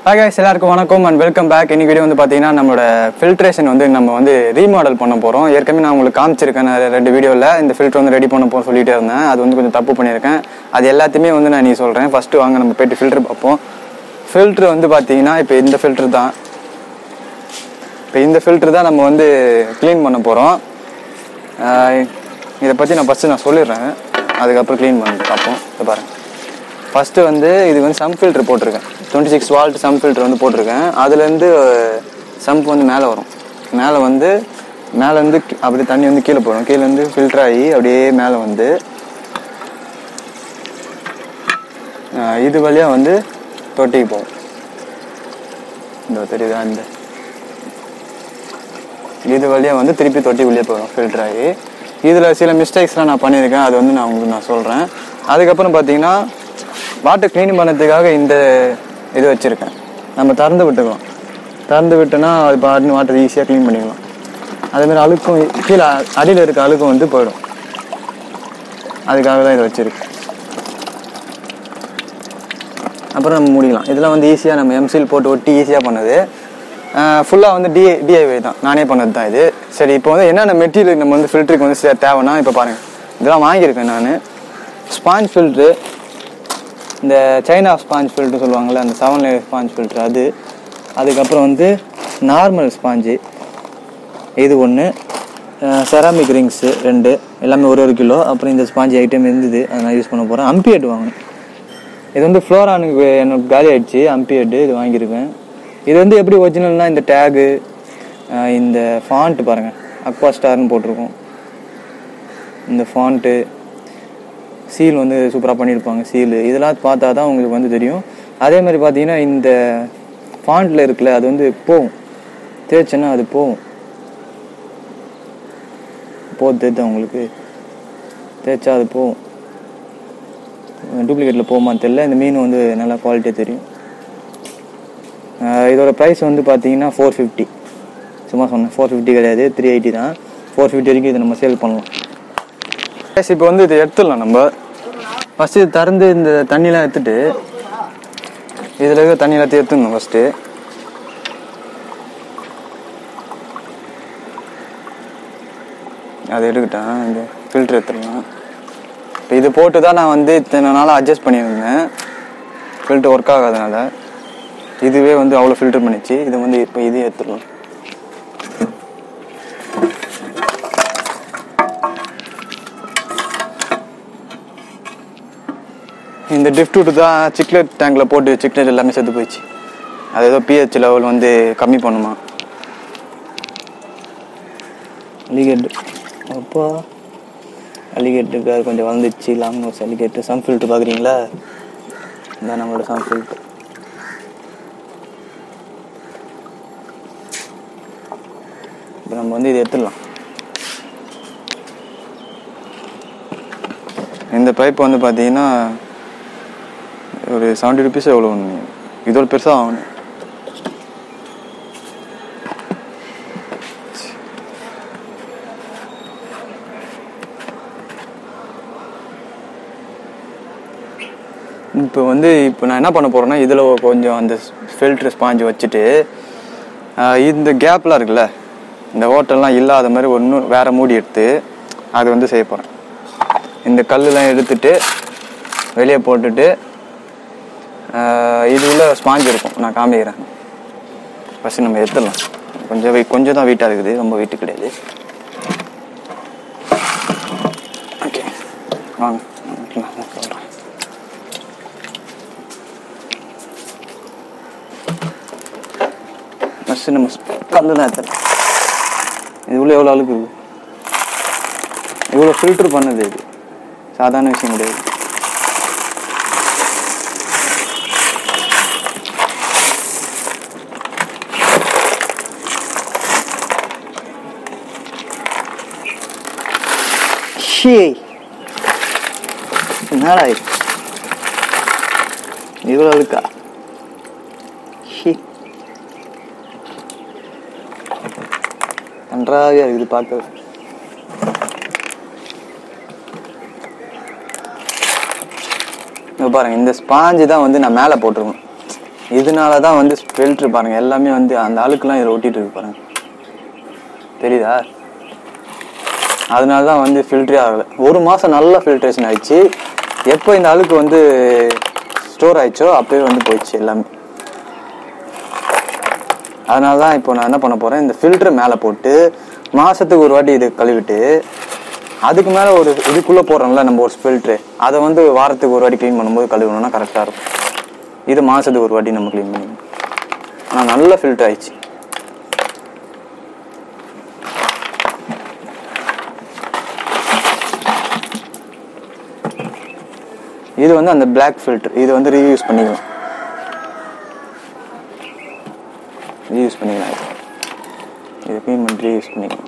Hi guys எல்லாருக்கும் வணக்கம் and welcome back இன்னைக்கு வீடியோ வந்து பார்த்தீங்கன்னா நம்மளோட ஃபில்ட்ரேஷன் வந்து நம்ம வந்து ரீமாடல் பண்ண போகிறோம் ஏற்கனவே நான் உங்களுக்கு காமிச்சிருக்கேன் நான் ரெண்டு வீடியோவில் இந்த ஃபில்டர் வந்து ரெடி பண்ண போகிறோம் சொல்லிட்டே இருந்தேன் அது வந்து கொஞ்சம் தப்பு பண்ணியிருக்கேன் அது எல்லாத்தையுமே வந்து நான் நீ சொல்கிறேன் ஃபஸ்ட்டு வாங்க நம்ம போயிட்டு ஃபில்டர் பார்ப்போம் ஃபில்ட்ரு வந்து பார்த்தீங்கன்னா இப்போ இந்த ஃபில்டர் தான் இப்போ இந்த ஃபில்டர் தான் நம்ம வந்து க்ளீன் பண்ண போகிறோம் இதை பற்றி நான் ஃபஸ்ட்டு நான் சொல்லிடுறேன் அதுக்கப்புறம் க்ளீன் பண்ணி பார்ப்போம் இதை பாருங்க ஃபஸ்ட்டு வந்து இது வந்து சம் ஃபில்டர் போட்டிருக்கேன் twenty six volt some filter வந்து போட்டிருக்கேன் அதுலேருந்து சம்ப் வந்து மேலே வரும் மேலே வந்து மேலே வந்து கி- அப்படியே தண்ணி வந்து கீழே போடும் கீழே வந்து ஃபில்டர் ஆகி அப்படியே மேலே வந்து ஆஹ் இது வழியாக வந்து தொட்டிக்கு போகும் இந்த தெரியுதா இந்த இது வழியாக வந்து திருப்பி தொட்டி உள்ளே போயிடும் ஃபில்டர் ஆகி இதில் சில மிஸ்டேக்ஸ்லாம் நான் பண்ணியிருக்கேன் அது வந்து நான் உங்களுக்கு நான் சொல்கிறேன் அதுக்கப்புறம் பார்த்தீங்கன்னா வாட்டர் க்ளீன் பண்ணதுக்காக இந்த இது வச்சுருக்கேன் நம்ம திறந்து விட்டுக்கலாம் திறந்து விட்டோன்னா அது பாட்டு வாட்டர் ஈஸியாக க்ளீன் பண்ணிக்கலாம் அதேமாதிரி அழுக்கும் கீழே அடியில் இருக்க அழுக்கும் வந்து போயிடும் அதுக்காக தான் இதை வச்சுருக்கேன் அப்புறம் நம்ம மூடிக்கலாம் இதெல்லாம் வந்து ஈஸியாக நம்ம எம்சில் போட்டு ஒட்டி ஈஸியாக பண்ணது ஃபுல்லாக வந்து டி டிஐவை தான் நானே பண்ணது தான் இது சரி இப்போ வந்து என்னென்ன மெட்டீரியல் நம்ம வந்து ஃபில்டருக்கு வந்து சே- தேவைன்னா இப்போ பாருங்கள் இதெல்லாம் வாங்கியிருக்கேன் நான் ஸ்பாஞ்ச் ஃபில்ட்ரு இந்த சைனா ஸ்பாஞ்ச் ஃபில்ட்ரு சொல்லுவாங்கள்ல அந்த செவன் லேயர் ஸ்பாஞ்ச் ஃபில்ட்ரு அது அதுக்கப்புறம் வந்து நார்மல் ஸ்பாஞ்சு இது ஒன்று செராமிக் ரிங்ஸு ரெண்டு எல்லாமே ஒரு ஒரு கிலோ அப்புறம் இந்த ஸ்பாஞ்ச் ஐட்டம் இருந்தது அதை நான் யூஸ் பண்ண போகிறேன் அம்பியட் வாங்கினேன் இது வந்து ஃப்ளோரானுக்கு எனக்கு காலி ஆயிடுச்சு அம்பியட் இது வாங்கியிருக்கேன் இது வந்து எப்படி ஒரிஜினல்னா இந்த டேகு இந்த ஃபாண்ட் பாருங்கள் அக்வா ஸ்டார்னு போட்டிருக்கோம் இந்த ஃபாண்ட்டு சீல் வந்து சூப்பராக பண்ணியிருப்பாங்க சீலு இதெல்லாம் பார்த்தா தான் உங்களுக்கு வந்து தெரியும் அதே மாதிரி பார்த்தீங்கன்னா இந்த ஃபாண்ட்டில் இருக்குல்ல அது வந்து போகும் தேய்ச்சேன்னா அது போகும் போகுது தெரியுதா உங்களுக்கு தேய்ச்சா அது போகும் டூப்ளிகேட்டில் போகுமான்னு தெரியல இந்த மீன் வந்து நல்லா குவாலிட்டியாக தெரியும் ஆஹ் இதோட ப்ரைஸ் வந்து பார்த்தீங்கன்னா ஃபோர் ஃபிஃப்டி சும்மா சொன்னேன் ஃபோர் ஃபிஃப்டி கிடையாது த்ரீ எயிட்டி தான் ஃபோர் ஃபிஃப்டி வரைக்கும் இதை நம்ம சேல் பண்ணலாம் இப்போ வந்து இதை எடுத்துடலாம் நம்ம ஃபஸ்ட்டு இது திறந்து இந்த தண்ணிலாம் எடுத்துட்டு இதில் இருக்க தண்ணி எல்லாத்தையும் எடுத்துடணும் ஃபஸ்ட்டு அதை எடுக்கிட்டேன் இந்த ஃபில்டர் எடுத்துடலாம் இப்போ இது போட்டு தான் நான் வந்து இத்தனை நாளாக அட்ஜஸ்ட் பண்ணியிருந்தேன் ஃபில்டர் ஒர்க் ஆகாதனால இதுவே வந்து அவ்வளோ ஃபில்டர் பண்ணிச்சு இது வந்து இப்போ இதே எடுத்துடலாம் இந்த டிஃப்ட் விட்டு தான் சிக்லெட் டேங்கில் போட்டு சிக்லெட் எல்லாமே செத்து போயிடுச்சு அது ஏதோ பிஹெச் லெவல் வந்து கம்மி பண்ணுமா அலிகேட் அப்பா அலிகேட்டுக்கு அது கொஞ்சம் வளர்ந்துச்சு long nose alligator some filter பார்க்குறீங்களா இதான் நம்மளோட சம் ஃபில்ட்ரு இப்போ நம்ம வந்து இதை எடுத்துடலாம் இந்த பைப் வந்து பார்த்தீங்கன்னா ஒரு செவன்ட்டி ருபீஸ் எவ்வளோ ஒன்று இதோட பெருசாக ஆகணும் இப்போ வந்து இப்போ நான் என்ன பண்ண போகிறேன்னா இதில் கொஞ்சம் அந்த ஃபில்ட்ரு ஸ்பாஞ்சு வச்சுட்டு ஆஹ் இந்த கேப்லாம் இருக்குல்ல இந்த ஓட்டெல்லாம் இல்லாத மாதிரி ஒன்று வேற மூடி எடுத்து அது வந்து செய்ய போகிறேன் இந்த கல்லுலாம் எடுத்துட்டு வெளியே போட்டுட்டு ஆஹ் இது உள்ள ஸ்பாஞ்ச் இருக்கும் நான் காமிக்கிறேன் ஃபஸ்ட்டு நம்ம எடுத்துடலாம் கொஞ்சம் வெயிட் கொஞ்சம் தான் வெயிட்டாக இருக்குது ரொம்ப வெயிட் கிடையாது ஓகே வாங்க நான் சொல்கிறேன் ஃபஸ்ட்டு நம்ம கல்லு தான் எடுத்துடலாம் இது உள்ள எவ்வளோ அழுக்கு இருக்கு இவ்வளோ ஃபில்டர் பண்ணது இது சாதாரண விஷயம் கிடையாது ஷே என்னடா இது இவ்வளோ அழுக்கா ஷே நன்றாக இருக்குது பார்க்க இங்க பாருங்க இந்த ஸ்பாஞ்சு தான் வந்து நான் மேலே போட்டிருக்கணும் இதனால தான் வந்து ஃபில்ட்ரு பாருங்க எல்லாமே வந்து அந்த அழுக்குலாம் இதில் ஒட்டிட்டு இருக்கு பாருங்க தெரியுதா அதனால தான் வந்து ஃபில்ட்ரே ஆகலை ஒரு மாதம் நல்லா ஃபில்ட்ரேஷன் ஆயிடுச்சு எப்போ இந்த அழுக்கு வந்து ஸ்டோர் ஆயிடுச்சோ அப்போயே வந்து போயிடுச்சு எல்லாமே அதனால தான் இப்போ நான் என்ன பண்ண போகிறேன் இந்த ஃபில்டர் மேலே போட்டு மாதத்துக்கு ஒரு வாட்டி இது கழுவிட்டு அதுக்கு மேலே ஒரு இதுக்குள்ளே போடுறோம்ல நம்ம ஒரு ஃபில்ட்ரு அதை வந்து வாரத்துக்கு ஒரு வாட்டி க்ளீன் பண்ணும்போது கழுவணும்னா கரெக்டாக இருக்கும் இது மாதத்துக்கு ஒரு வாட்டி நம்ம க்ளீன் பண்ணிக்கணும் ஆனால் நல்ல ஃபில்டர் ஆயிடுச்சு இது வந்து அந்த Black ஃபில்டர் இது வந்து ரீயூஸ் பண்ணிக்கலாம் ரீயூஸ் பண்ணிக்கலாம் இது. இது க்ளீன் பண்ணி ரீயூஸ் பண்ணிக்கலாம்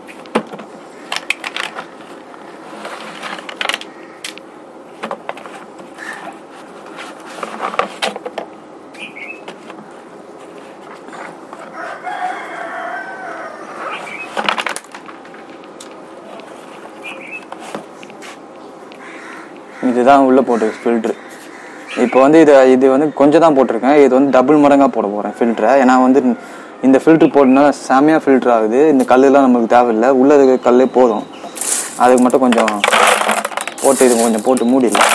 இதுதான் உள்ளே போட்டு ஃபில்ட்ரு இப்போ வந்து இது இது வந்து கொஞ்சம் தான் போட்டிருக்கேன் இது வந்து டபுள் மடங்காக போட போகிறேன் ஃபில்டரை ஏன்னா வந்து இந்த ஃபில்ட்ரு போட்டனால செமையாக ஃபில்டர் ஆகுது இந்த கல்லெல்லாம் நமக்கு தேவையில்லை உள்ளது கல்லே போதும் அதுக்கு மட்டும் கொஞ்சம் போட்டு இது கொஞ்சம் போட்டு மூடிடலாம்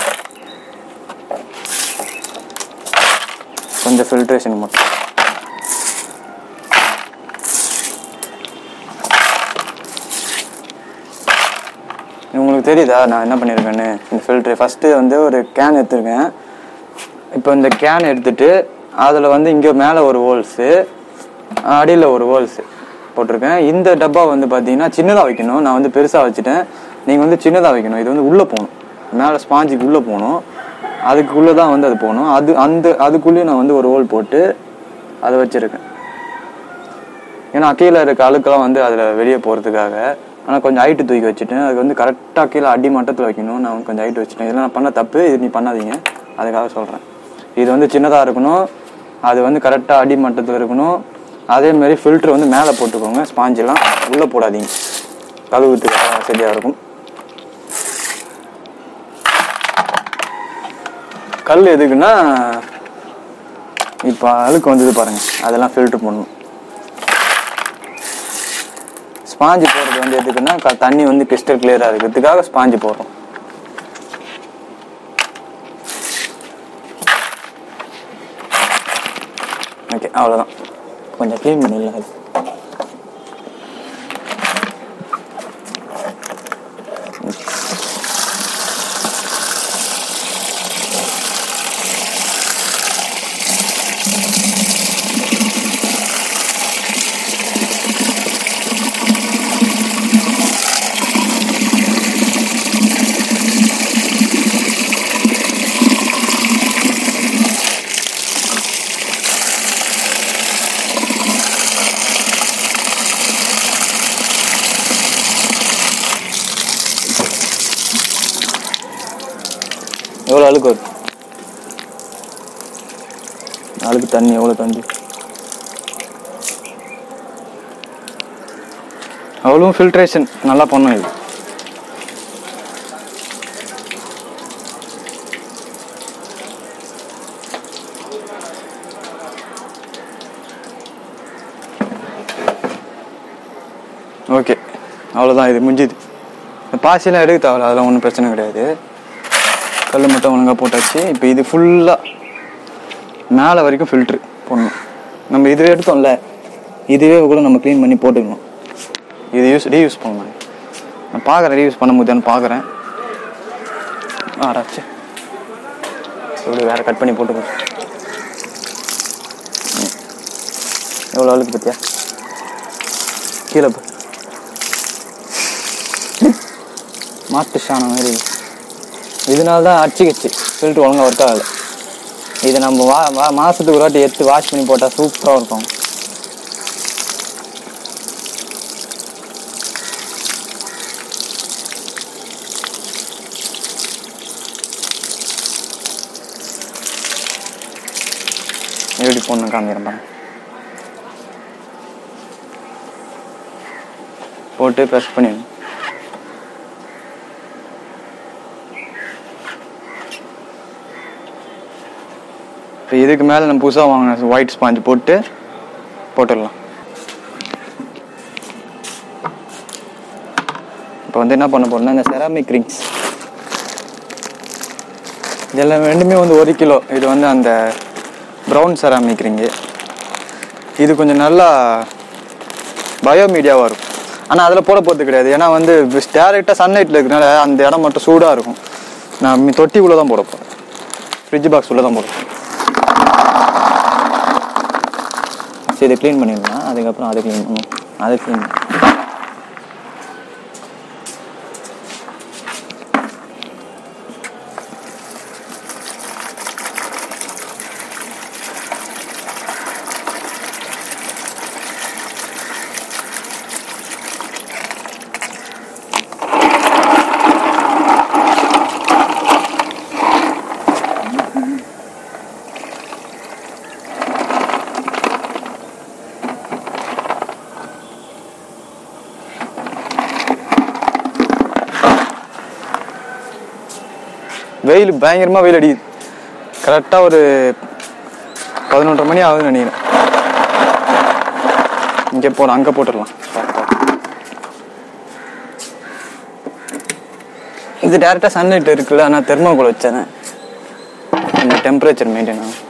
கொஞ்சம் ஃபில்ட்ரேஷன் மட்டும் உங்களுக்கு தெரியுதா நான் என்ன பண்ணியிருக்கேன்னு இந்த ஃபில்ட்ரு ஃபஸ்ட்டு வந்து ஒரு கேன் எடுத்திருக்கேன் இப்போ இந்த கேன் எடுத்துட்டு அதில் வந்து இங்கே மேலே ஒரு ஹோல்ஸு அடியில் ஒரு ஹோல்ஸு போட்டிருக்கேன் இந்த டப்பா வந்து பார்த்தீங்கன்னா சின்னதாக வைக்கணும் நான் வந்து பெருசாக வச்சுட்டேன் நீங்கள் வந்து சின்னதாக வைக்கணும் இது வந்து உள்ளே போகணும் மேலே ஸ்பாஞ்சுக்கு உள்ளே போகணும் அதுக்குள்ளே தான் வந்து அது போகணும் அது அந்த அதுக்குள்ளேயும் நான் வந்து ஒரு ஹோல் போட்டு அதை வச்சுருக்கேன் ஏன்னா கீழே இருக்க அழுக்கெல்லாம் வந்து அதில் வெளியே போகிறதுக்காக ஆனால் கொஞ்சம் ஹைட்டு தூக்கி வச்சுட்டேன் அதுக்கு வந்து கரெக்டாக கீழே அடி மட்டத்தில் வைக்கணும் நான் வந்து கொஞ்சம் ஹைட் வச்சுட்டேன் இதெல்லாம் நான் பண்ண தப்பு இது நீ பண்ணாதீங்க அதுக்காக சொல்கிறேன் இது வந்து சின்னதாக இருக்கணும் அது வந்து கரெக்டாக அடி மட்டத்தில் இருக்கணும் அதே மாதிரி ஃபில்ட்ரு வந்து மேலே போட்டுக்கோங்க ஸ்பாஞ்செல்லாம் உள்ளே போடாதீங்க கழுவுறதுக்கு சரியாக இருக்கும் கல் எதுக்குன்னா இப்போ அழுக்கு வந்தது பாருங்க அதெல்லாம் ஃபில்ட்ரு பண்ணணும் ஸ்பாஞ்சு போடுறது வந்து எதுக்குன்னா க- தண்ணி வந்து கிறிஸ்டல் கிளியராக இருக்கிறதுக்காக ஸ்பாஞ்சு போடுறோம் ஓகே அவ்வளோதான் கொஞ்சம் க்ளீன் பண்ணிடலாம் அது எவ்வளோ அழுக்கு வருது அழுக்கு தண்ணி எவ்வளோ தண்ணி அவ்வளோ ஃபில்ட்ரேஷன் நல்லா பண்ணும் இது ஓகே அவ்வளோதான் இது முடிஞ்சுது இந்த பாசியெல்லாம் எடுக்க தேவையில்ல அதெல்லாம் ஒன்றும் பிரச்சனை கிடையாது கல் மட்டும் ஒழுங்காக போட்டாச்சு இப்போ இது ஃபுல்லாக மேலே வரைக்கும் ஃபில்ட்ரு போடணும் நம்ம இதுவே எடுத்தோம்ல இதுவே கூட நம்ம க்ளீன் பண்ணி போட்டுக்கணும் இது யூஸ் ரீயூஸ் பண்ணணும் நான் பார்க்குறேன் ரீயூஸ் பண்ண முடியான்னு பார்க்குறேன் ஆராச்சு இப்படி வேறு கட் பண்ணி போட்டுக்கோ ம். எவ்வளோ அழுக்கு பத்தியா கீழே போ மாட்டு சாணம் மாதிரி இதனால தான் அடிச்சுக்கிச்சு ஃபில்ட்ரு ஒழுங்கா ஒர்க் ஆகலை இதை நம்ம வா வா மாதத்துக்கு ஒரு வாட்டி எடுத்து வாஷ் பண்ணி போட்டால் சூப்பராக இருக்கும் எப்படி போடணும் காமிக்கிறேன் பாருங்க போட்டு ப்ரெஸ் பண்ணிடணும் இப்போ இதுக்கு மேலே நம்ம புதுசாக வாங்கின ஒயிட் ஸ்பாஞ்ச் போட்டு போட்டுடலாம் இப்போ வந்து என்ன பண்ண போறோம்னா இந்த செராமிக் ரிங்ஸ் இதெல்லாம் ரெண்டுமே வந்து ஒரு கிலோ இது வந்து அந்த ப்ரௌன் செராமிக் ரிங்கு இது கொஞ்சம் நல்லா பயோமீடியாவாக இருக்கும் ஆனால் அதில் போட போகிறது கிடையாது ஏன்னா வந்து டேரெக்டாக சன்லைட்டில் இருக்கிறனால அந்த இடம் மட்டும் சூடாக இருக்கும் நான் மி- தொட்டி உள்ளே தான் போட போகிறேன் ஃப்ரிட்ஜ் பாக்ஸ் உள்ளே தான் போட போறேன். சரி இதை க்ளீன் பண்ணிடலாம் அதுக்கப்புறம் அதை க்ளீன் பண்ணணும் அதை க்ளீன் வெயில் பயங்கரமாக வெயில் அடிக்குது கரெக்டாக ஒரு பதினொன்றரை மணி ஆகுதுன்னு நினைக்கிறேன் இங்கே போகிறோம் அங்கே போட்டுடலாம் இது டேரெக்டாக சன்லைட் இருக்குல்ல ஆனால் தெர்மாகோல் வச்சேன் இந்த டெம்பரேச்சர் மெயின்டைன் ஆகும்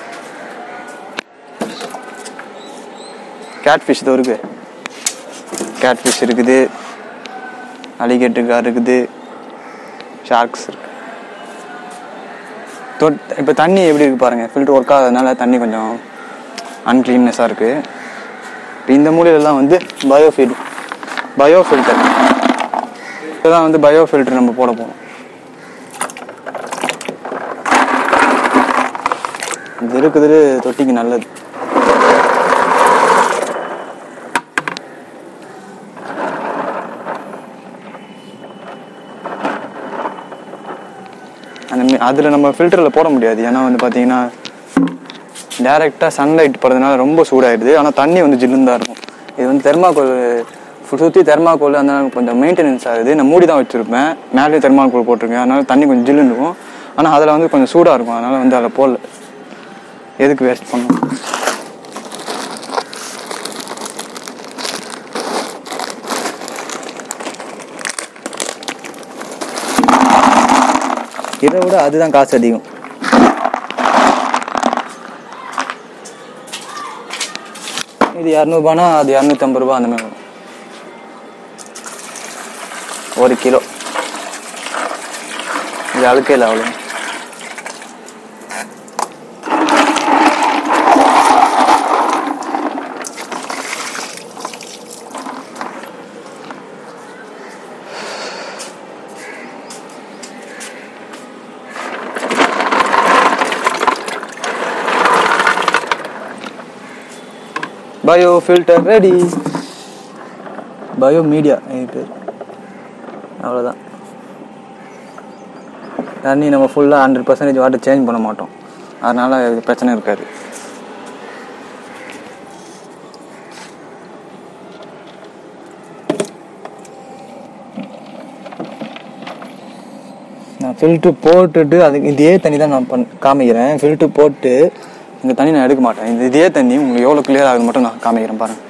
கேட் ஃபிஷ் இதோ இருக்கு கேட் ஃபிஷ் இருக்குது அலிகேட்டர் இருக்குது ஷார்க்ஸ் இருக்கு தொட் இப்போ தண்ணி எப்படி இருக்கு பாருங்க ஃபில்டர் ஒர்க் ஆகாதனால தண்ணி கொஞ்சம் அன்க்ளீன்னஸாக இருக்கு இப்போ இந்த மூலையிலலாம் வந்து பயோ ஃபீல் பயோ ஃபில்டர் இதெல்லாம் வந்து பயோ ஃபில்டர் நம்ம போட போகிறோம் இது இருக்குது தொட்டிக்கு நல்லது அந்த அதில் நம்ம ஃபில்டரில் போட முடியாது ஏன்னா வந்து பார்த்தீங்கன்னா டேரெக்டாக சன்லைட் படுறதுனால ரொம்ப சூடாயிடுது ஆனால் தண்ணி வந்து ஜில்லுன்னு தான் இருக்கும் இது வந்து தெர்மாக்கோல் சுற்றி தெர்மாக்கோல் அதனால கொஞ்சம் மெயின்டெனன்ஸ் ஆகுது நான் மூடி தான் வச்சுருப்பேன் மேலேயே தெர்மாக்கோல் போட்டிருக்கேன் அதனால தண்ணி கொஞ்சம் ஜில்லுன்னு இருக்கும் ஆனால் அதில் வந்து கொஞ்சம் சூடாக இருக்கும் அதனால வந்து அதில் போடல எதுக்கு வேஸ்ட் பண்ணணும் இதை விட அதுதான் காசு அதிகம் இது இரநூறுபானா அது இரநூத்தம்பது ரூபா அந்த மாதிரி வரும் ஒரு கிலோ இது அழுக்கே இல்லை அவ்வளோ bio filter ready bio media இது பேர் அவ்வளோதான் தண்ணி நம்ம ஃபுல்லாக ஹண்ட்ரட் பர்சன்டேஜ் வாட்டர் சேஞ்ச் பண்ண மாட்டோம் அதனால் இது பிரச்சனை இருக்காது நான் ஃபில்ட்ரு போட்டுட்டு அதுக்கு இதே தண்ணி தான் நான் பண் காமிக்கிறேன் ஃபில்ட்ரு போட்டு இந்த தண்ணி நான் எடுக்க மாட்டேன் இந்த இதே தண்ணி உங்களுக்கு எவ்வளோ கிளியர் ஆகுது மட்டும் நான் காமிக்கிறேன் பாருங்க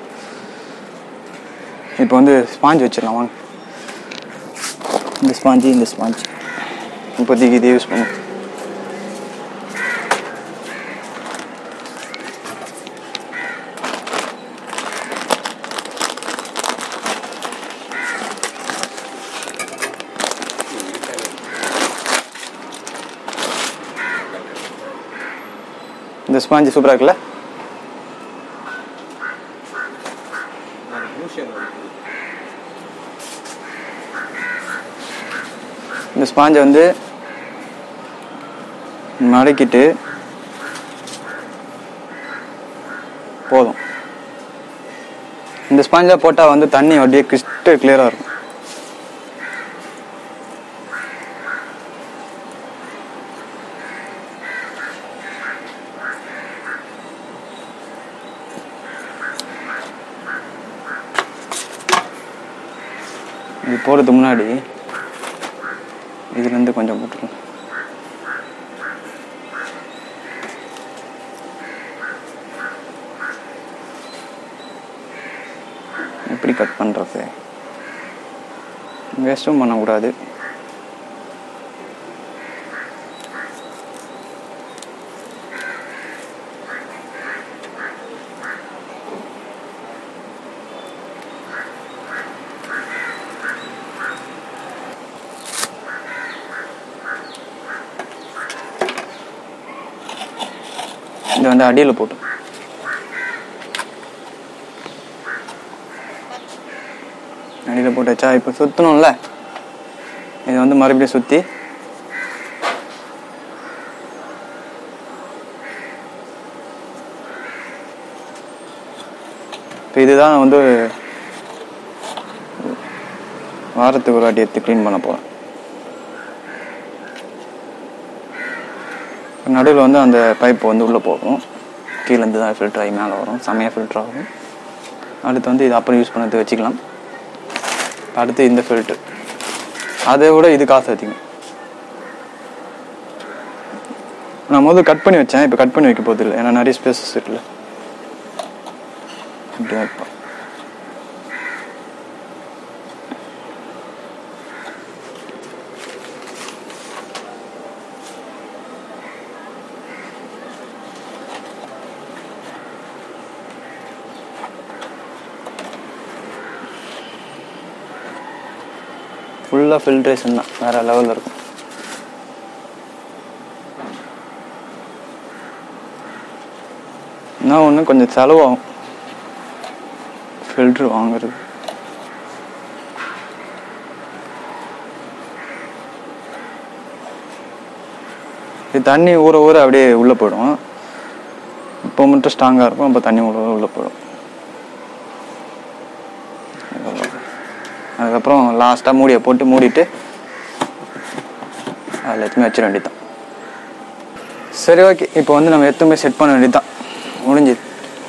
இப்போ வந்து ஸ்பாஞ்ச் வச்சிடலாம் வாங்க இந்த ஸ்பாஞ்சு இந்த ஸ்பாஞ்ச் இப்போதைக்கு இதே யூஸ் பண்ணும் இந்த ஸ்பாஞ்சு சூப்பராக இருக்குல்ல இந்த ஸ்பாஞ்சை வந்து மடக்கிட்டு போதும் இந்த ஸ்பாஞ்சில் போட்டால் வந்து தண்ணி அப்படியே கிறிஸ்டல் கிளியராக இருக்கும் இது போடுறதுக்கு முன்னாடி இதுலேருந்து கொஞ்சம் போட்டுருங்க எப்படி கட் பண்ணுறது வேஸ்ட்டும் பண்ணக்கூடாது இது வந்து அடியில் போட்டு அடியில் போட்டாச்சா இப்போ சுற்றணும்ல இது வந்து மறுபடியும் சுற்றி இப்போ இதுதான் வந்து வாரத்துக்கு ஒரு வாட்டி எடுத்து க்ளீன் பண்ண போகிறேன் நடுவில் வந்து அந்த பைப் வந்து உள்ளே போகும் கீழேருந்து தான் ஃபில்டர் ஆகி மேலே வரும் செம்மையாக ஃபில்டர் ஆகும் அடுத்து வந்து இது அப்புறம் யூஸ் பண்ணது வச்சுக்கலாம் அடுத்து இந்த ஃபில்டர் அதை விட இது காசு அதிகம் நான் முதல்ல கட் பண்ணி வச்சேன் இப்போ கட் பண்ணி வைக்க போகுது இல்லை ஏன்னா நிறைய ஸ்பேசஸ் இருக்குல்ல இப்படி தான் வைப்பேன் ஃபுல்லாக ஃபில்ட்ரேஷன் தான் வேறு லெவலில் இருக்கும் என்ன ஒன்று கொஞ்சம் செலவாகும் ஃபில்ட்ரு வாங்குறது இது தண்ணி ஊற ஊற அப்படியே உள்ளே போயிடும் இப்போ மட்டும் ஸ்ட்ராங்காக இருக்கும் அப்போ தண்ணி ஊற ஊற உள்ளே போயிடும் அதுக்கப்புறம் லாஸ்ட்டாக மூடியை போட்டு மூடிட்டு அதில் எத்துமே வச்சிட வேண்டியதுதான் சரி ஓகே இப்போ வந்து நம்ம எத்துமே செட் பண்ண வேண்டியதுதான் முடிஞ்சுது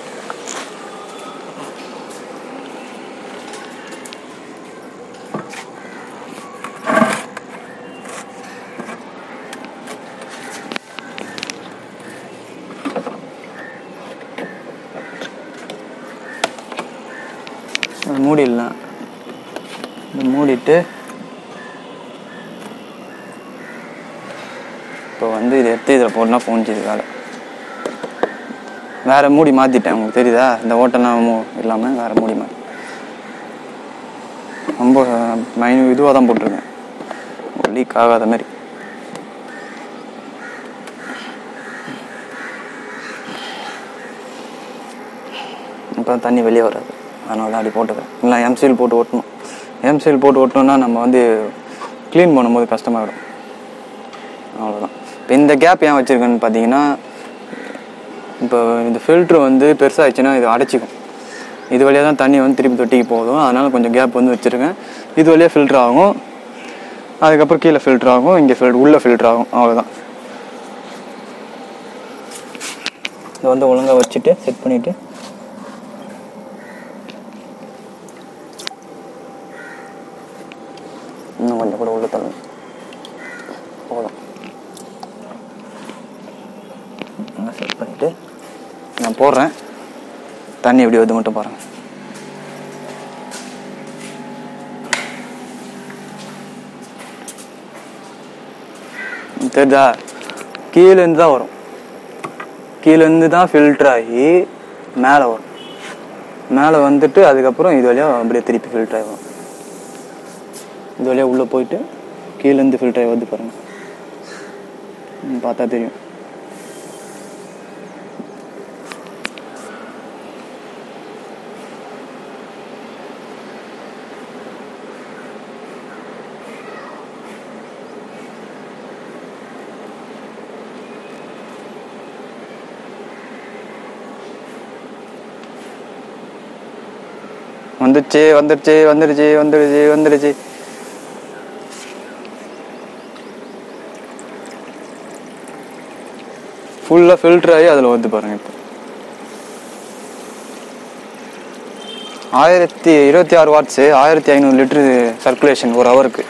அது மூடிடலாம் இது மூடிட்டு இப்போ வந்து இதை எடுத்து இதில் போட்டுனா போஞ்சுது வேலை வேற மூடி மாற்றிட்டேன் உங்களுக்கு தெரியுதா இந்த ஓட்டெல்லாம் மூ இல்லாமல் வேற மூடி மாற்றி ரொம்ப மைனு இதுவாக தான் போட்டிருக்கேன் லீக் ஆகாத மாதிரி இப்போ தண்ணி வெளியே வராது அதனால தான் அப்படி போட்டுக்கிறேன் இல்லை எம்சில் போட்டு ஓட்டணும் எம்சில் போட்டு ஓட்டணும்னா நம்ம வந்து க்ளீன் பண்ணும்போது கஷ்டமாயிடும் அவ்வளோதான் இப்போ இந்த கேப் ஏன் வச்சுருக்கேன்னு பார்த்தீங்கன்னா இப்போ இந்த ஃபில்ட்ரு வந்து பெருசாகிடுச்சுன்னா இது அடைச்சிக்கும் இது வழியாக தான் தண்ணி வந்து திருப்பி தொட்டிக்கு போதும் அதனால் கொஞ்சம் கேப் வந்து வச்சுருக்கேன் இது வழியாக ஃபில்ட்ரு ஆகும் அதுக்கப்புறம் கீழே ஃபில்ட்ரு ஆகும் இங்கே ஃபில்ட்ரு உள்ளே ஃபில்ட்ரு ஆகும் அவ்வளோதான் இதை வந்து ஒழுங்காக வச்சுட்டு செட் பண்ணிவிட்டு இன்னும் கொஞ்சம் கூட உள்ள தள்ளணும் போதும் நல்லா செட் பண்ணிவிட்டு நான் போடுறேன் தண்ணி எப்படி வருது மட்டும் பாருங்கள் தெரியுதா கீழேருந்து தான் வரும் கீழேருந்து தான் ஃபில்டர் ஆகி மேலே வரும் மேலே வந்துட்டு அதுக்கப்புறம் இது வழியாக அப்படியே திருப்பி ஃபில்டர் ஆகி வரும் இது வழியாக உள்ளே போயிட்டு கீழேருந்து ஃபில்டர் ஆகி வந்து பாருங்க ம், பார்த்தா தெரியும் வந்துருச்சு வந்துருச்சு வந்துருச்சு வந்துருச்சு வந்துருச்சு ஃபுல்லாக ஃபில்டர் ஆகி அதில் வந்து பாருங்க இப்போ ஆயிரத்தி இருபத்தி ஆறு வாட்ஸு ஆயிரத்தி ஐநூறு லிட்டரு சர்க்குலேஷன் ஒரு ஹவருக்கு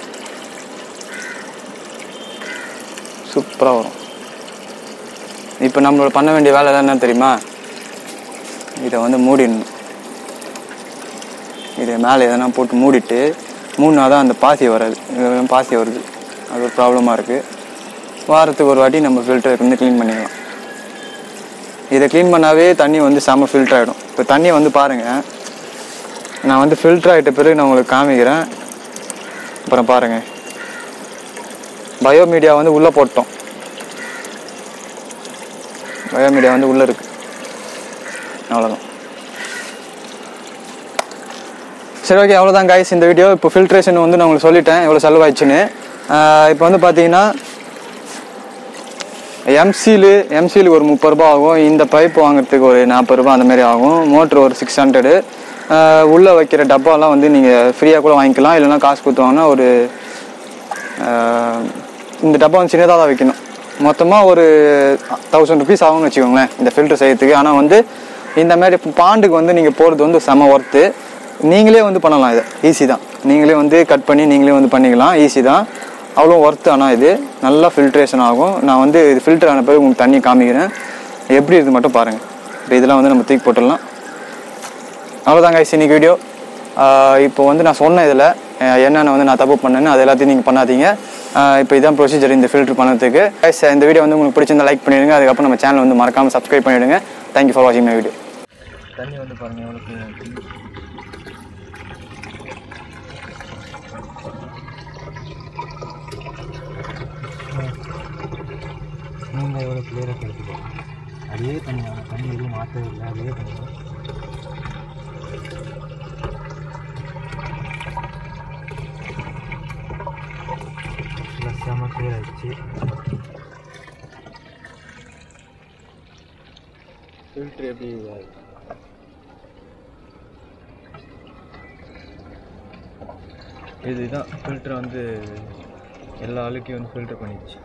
சூப்பராக வரும் இப்போ நம்மளோட பண்ண வேண்டிய வேலை என்ன தெரியுமா இதை வந்து மூடிடணும் இது மேலே எதனா போட்டு மூடிட்டு மூணுனா தான் அந்த பாசி வராது இது பாசி வருது அது ஒரு ப்ராப்ளமாக இருக்குது வாரத்துக்கு ஒரு வாட்டி நம்ம ஃபில்டர் வந்து க்ளீன் பண்ணிக்கலாம் இதை க்ளீன் பண்ணாவே தண்ணி வந்து செம்ம ஃபில்டர் ஆகிடும் இப்போ தண்ணியை வந்து பாருங்கள் நான் வந்து ஃபில்டர் ஆகிட்ட பிறகு நான் உங்களுக்கு காமிக்கிறேன் அப்புறம் பாருங்கள் பயோமீடியா வந்து உள்ளே போட்டோம் பயோமீடியா வந்து உள்ளே இருக்குது அவ்வளோதான் சரி ஓகே அவ்வளோதான் guys இந்த வீடியோ இப்போ ஃபில்ட்ரேஷன் வந்து நான் உங்களுக்கு சொல்லிட்டேன் எவ்வளோ செலவாயிடுச்சுன்னு ஆஹ் இப்போ வந்து பார்த்தீங்கன்னா எம்சிலு எம்சிலுக்கு ஒரு முப்பது ரூபா ஆகும் இந்த பைப் வாங்குறதுக்கு ஒரு நாற்பது ரூபா அந்த மாதிரி ஆகும் மோட்ரு ஒரு சிக்ஸ் ஹண்ட்ரடு உள்ளே வைக்கிற டப்பாலாம் வந்து நீங்கள் ஃப்ரீயாக கூட வாங்கிக்கலாம் இல்லைன்னா காசு கொடுத்து வாங்கினா ஒரு ஆஹ், இந்த டப்பா வந்து சின்னதாக தான் வைக்கணும் மொத்தமாக ஒரு தௌசண்ட் ருபீஸ் ஆகும்னு வச்சுக்கோங்களேன் இந்த ஃபில்டர் செய்யறதுக்கு ஆனால் வந்து இந்த மாதிரி பாண்டுக்கு வந்து நீங்கள் போகிறது வந்து செம ஒர்த்து நீங்களே வந்து பண்ணலாம் இதை ஈஸி தான் நீங்களே வந்து கட் பண்ணி நீங்களே வந்து பண்ணிக்கலாம் ஈஸி தான் அவ்வளோ ஒர்த்து ஆனால் இது நல்லா ஃபில்ட்ரேஷன் ஆகும் நான் வந்து இது ஃபில்டர் ஆன பிறகு உங்களுக்கு தண்ணி காமிக்கிறேன் எப்படி இது மட்டும் பாருங்கள் இப்போ இதெல்லாம் வந்து நம்ம தூக்கி போட்டுடலாம் அவ்வளோதாங்க guys இன்னைக்கு வீடியோ இப்போ வந்து நான் சொன்னேன் இதில் என்னென்ன வந்து நான் தப்பு பண்ணேன்னு அது எல்லாத்தையும் நீங்கள் பண்ணாதீங்க ஆஹ் இப்போ இதான் ப்ரொசீஜர் இந்த ஃபில்டர் பண்ணதுக்கு guys இந்த வீடியோ வந்து உங்களுக்கு பிடிச்சிருந்தா லைக் பண்ணிடுங்க அதுக்கப்புறம் நம்ம சேனல் வந்து மறக்காமல் சப்ஸ்கிரைப் பண்ணிவிடுங்க தேங்க்யூ ஃபார் வாட்சிங் மை வீடியோ தண்ணி வந்து பாருங்கள் எவ்வளோ நீங்கள் எவ்வளோ கிளியராக கிடைக்குது அதே தண்ணி தான் தண்ணி எதுவும் மாற்றவே இல்லை அதே தண்ணி தான் செம்ம கிளியர் ஆயிடுச்சு ஃபில்டர் எப்படி இதுதான் ஃபில்டர் வந்து எல்லா ஆளுக்கையும் வந்து ஃபில்டர் பண்ணிடுச்சு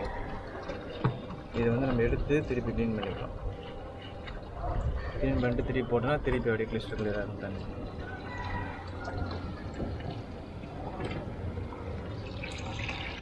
இதை வந்து நம்ம எடுத்து திருப்பி க்ளீன் பண்ணிக்கலாம் க்ளீன் பண்ணிட்டு திருப்பி போட்டோம்னா திருப்பி அப்படியே கிளிஸ்டர் கிளியராக இருக்கும் தண்ணி